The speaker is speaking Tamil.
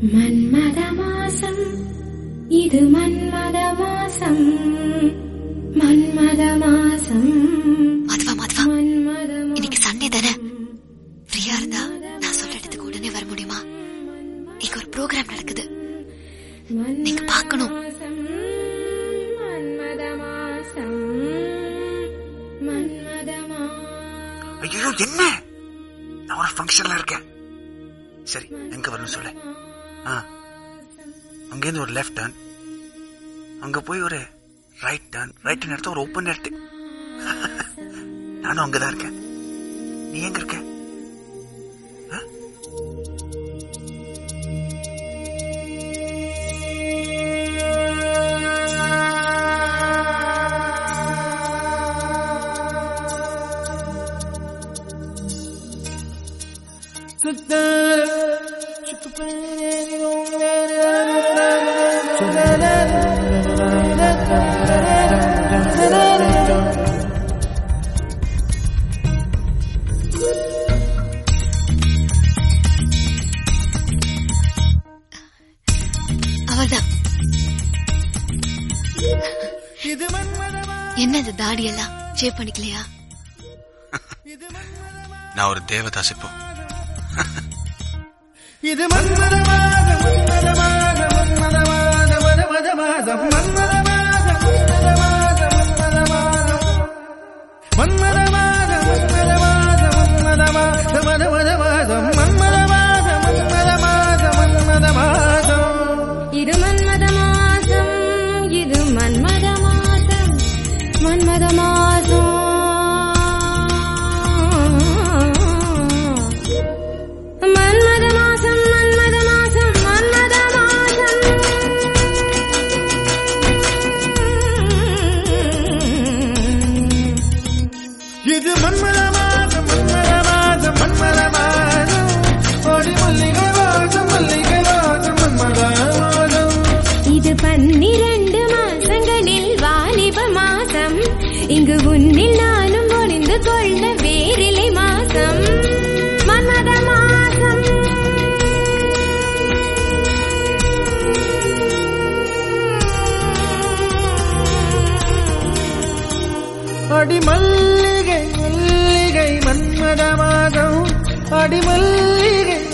மன்மத மாசம் இது மன்மத மாசம் மன்மத மாசம் மதுவா மதுவா மன்மத இன்னைக்கு சண்டே தானே ஃப்ரீயா இருந்தா நான் சொல்ற இடத்துக்கு உடனே வர முடியுமா இங்க ஒரு ப்ரோக்ராம் நடக்குது நீங்க பார்க்கணும் மன்மத மாசம் மன்மத மாசம் ஐயோ என்ன நான் ஒரு ஃபங்க்ஷன்ல இருக்கேன் சரி எங்க வரணும் சொல்லு ஆ அங்கேருந்து ஒரு லெஃப்ட் டர்ன் அங்க போய் ஒரு ரைட் டர்ன் ரைட் டர்ன் எடுத்து ஒரு ஓப்பன் எடுத்து நானும் அங்கதான் இருக்கேன் நீ எங்க இருக்க ஆ? அவர்தான் என்ன இந்த தாடி எல்லாம் ஷேப் பண்ணிக்கலையா நான் ஒரு தேவதாஸ் இப்போ இது மன்மதமாக மன்மதமாக மன்மதமாக மதமதமாக மன்மதமாக மன்மதமாக மன்மதமாக மன்மதமாக மன்மதமாக மன்மதமாக மதமதமாக மன்மதமாக மன்மதமாக மன்மதமாக இது மன்மத மாசம் இது மன்மத மாசம் மன்மத மாசம் மன்மத மாசம் மன்மத மாசம் மன்மத மாசம் இது மன்மதமாக மன்மதமாக மன்மதமாக ஓடி மல்லிகை வாசம் மல்லிகை வாசம் மன்மதமாக இது பன்னிரண்டு மாசங்களில் வாலிப மாசம் இங்கு உன்னில் நானும் ஒளிந்து கொள்ள வேறிலை மாசம் மன்மத மாசம் அடி மல்லிகை மல்லிகை மன்மதமாகம் அடி மல்லிகை